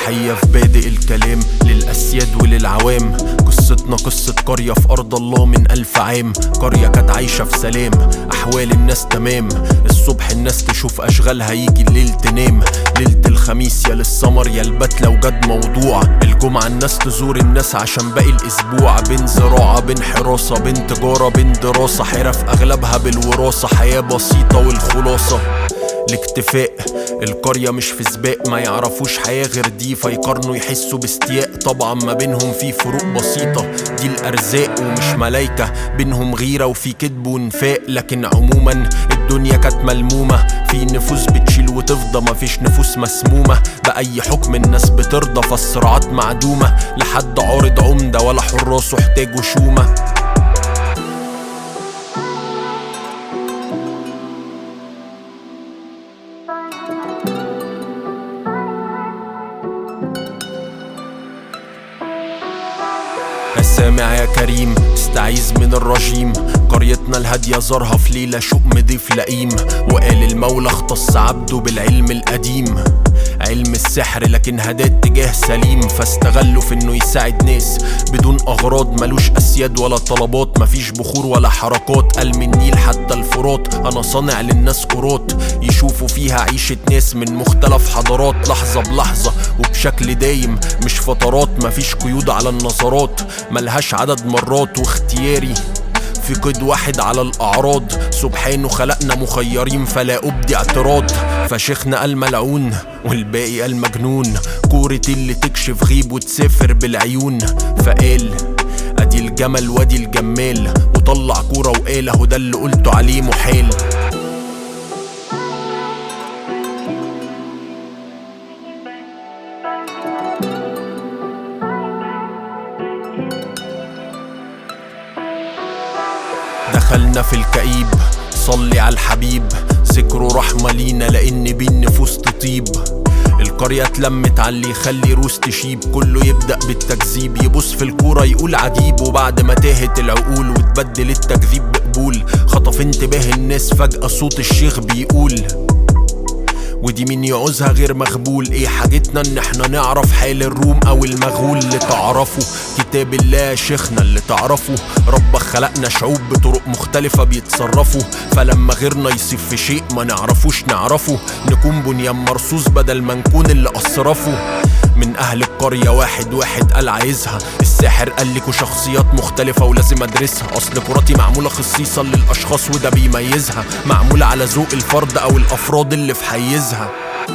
تحية في بادئ الكلام للأسياد وللعوام قصتنا قصة قرية في أرض الله من ألف عام قرية كانت عايشة في سلام أحوال الناس تمام الصبح الناس تشوف أشغالها يجي الليل تنام ليلة الخميس يا للسمر يا البت لو جد موضوع الجمعة الناس تزور الناس عشان باقي الأسبوع بين زراعة بين حراسة بين تجارة بين دراسة حرف أغلبها بالوراثة حياة بسيطة والخلاصة الاكتفاء القرية مش في سباق ما يعرفوش حياة غير دي فيقارنوا يحسوا باستياء طبعا ما بينهم في فروق بسيطة دي الأرزاق ومش ملايكة بينهم غيرة وفي كذب ونفاق لكن عموما الدنيا كانت ملمومة في نفوس بتشيل وتفضى مفيش نفوس مسمومة بأي حكم الناس بترضى فالصراعات معدومة لحد عارض عمدة ولا حراسه احتاجوا شومة سامع يا كريم استعيذ من الرجيم قريتنا الهادية زارها في ليلة شوق مضيف لئيم وقال المولى اختص عبده بالعلم القديم علم السحر لكن هداه اتجاه سليم فاستغله في انه يساعد ناس بدون اغراض ملوش اسياد ولا طلبات مفيش بخور ولا حركات قال من النيل حتى الفرات انا صانع للناس كرات يشوفوا فيها عيشة ناس من مختلف حضارات لحظة بلحظة وبشكل دايم مش فترات مفيش قيود على النظرات ملهاش عدد مرات واختياري في قيد واحد على الأعراض سبحانه خلقنا مخيرين فلا أبدي اعتراض فشيخنا قال ملعون والباقي قال مجنون كورة اللي تكشف غيب وتسافر بالعيون فقال ادي الجمل وادي الجمال وطلع كورة وقال اهو ده اللي قلته عليه محال دخلنا في الكئيب صلي على الحبيب ذكره رحمة لينا لأن بيه النفوس تطيب القرية اتلمت على اللي يخلي روس تشيب كله يبدأ بالتكذيب يبص في الكورة يقول عجيب وبعد ما تاهت العقول وتبدل التكذيب بقبول خطف انتباه الناس فجأة صوت الشيخ بيقول ودي مين يعوزها غير مغبول ايه حاجتنا ان احنا نعرف حال الروم او المغول اللي تعرفه كتاب الله يا شيخنا اللي تعرفه ربك خلقنا شعوب بطرق مختلفة بيتصرفوا فلما غيرنا يصيف في شيء ما نعرفوش نعرفه نكون بنيان مرصوص بدل ما نكون اللي أسرفه من أهل القرية واحد واحد قال عايزها الساحر قال لكوا شخصيات مختلفة ولازم أدرسها أصل كراتي معمولة خصيصا للأشخاص وده بيميزها معمولة على ذوق الفرد أو الأفراد اللي في حيزها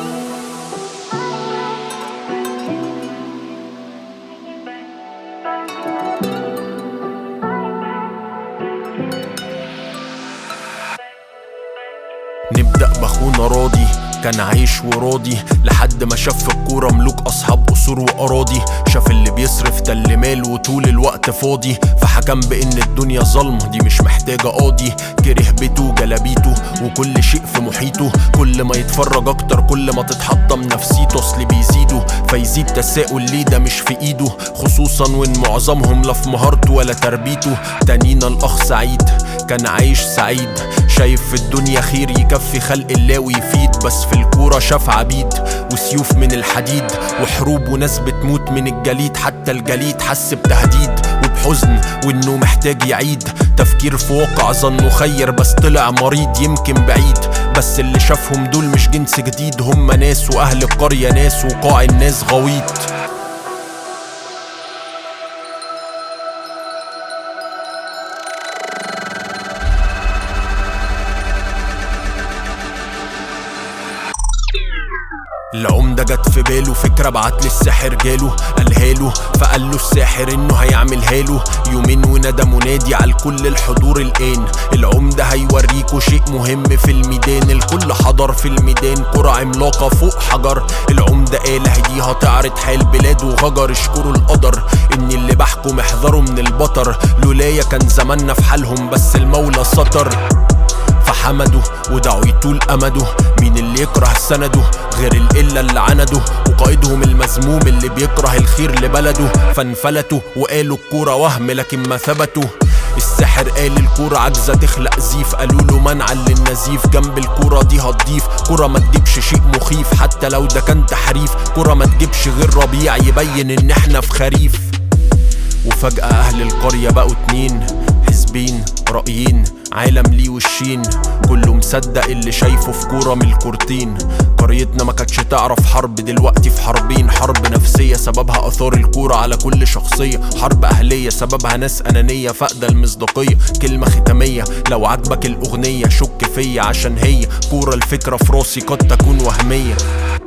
نبدأ بأخونا راضي كان عايش وراضي لحد ما شاف في الكورة ملوك أصحاب قصور وأراضي شاف اللي بيصرف تل مال وطول الوقت فاضي فحكم بإن الدنيا ظلمة دي مش محتاجة قاضي كره بيته وجلابيته وكل شيء في محيطه كل ما يتفرج أكتر كل ما تتحطم نفسيته أصل بيزيده فيزيد تساؤل ليه ده مش في إيده خصوصا وإن معظمهم لا في مهارته ولا تربيته تانينا الأخ سعيد كان عايش سعيد شايف في الدنيا خير يكفي خلق الله ويفيد بس في الكورة شاف عبيد وسيوف من الحديد وحروب وناس بتموت من الجليد حتى الجليد حس بتهديد وبحزن وانه محتاج يعيد تفكير في واقع ظنه خير بس طلع مريض يمكن بعيد بس اللي شافهم دول مش جنس جديد هم ناس واهل القرية ناس وقاع الناس غويط العمدة جت في باله فكرة بعت للساحر جاله قالها له فقال له الساحر انه هيعملها له يومين ونادى منادي على الكل الحضور الان العمدة هيوريكوا شيء مهم في الميدان الكل حضر في الميدان كرة عملاقة فوق حجر العمدة قال دي هتعرض حال بلاد وغجر اشكروا القدر ان اللي بحكم احذروا من البطر لولايا كان زماننا في حالهم بس المولى ستر فحمده ودعوا يطول امده مين اللي يكره سنده غير القله اللي عنده وقائدهم المذموم اللي بيكره الخير لبلده فانفلتوا وقالوا الكوره وهم لكن ما ثبتوا الساحر قال الكورة عاجزة تخلق زيف قالوا له منعا للنزيف جنب الكورة دي هتضيف كورة ما تجيبش شيء مخيف حتى لو ده كان تحريف كورة ما تجيبش غير ربيع يبين ان احنا في خريف وفجأة أهل القرية بقوا اتنين حزبين رأيين عالم ليه وشين كله مصدق اللي شايفه في كورة من الكورتين قريتنا ما كانتش تعرف حرب دلوقتي في حربين حرب نفسية سببها أثار الكورة على كل شخصية حرب أهلية سببها ناس أنانية فاقدة المصداقية كلمة ختامية لو عجبك الأغنية شك فيا عشان هي كورة الفكرة في راسي قد تكون وهمية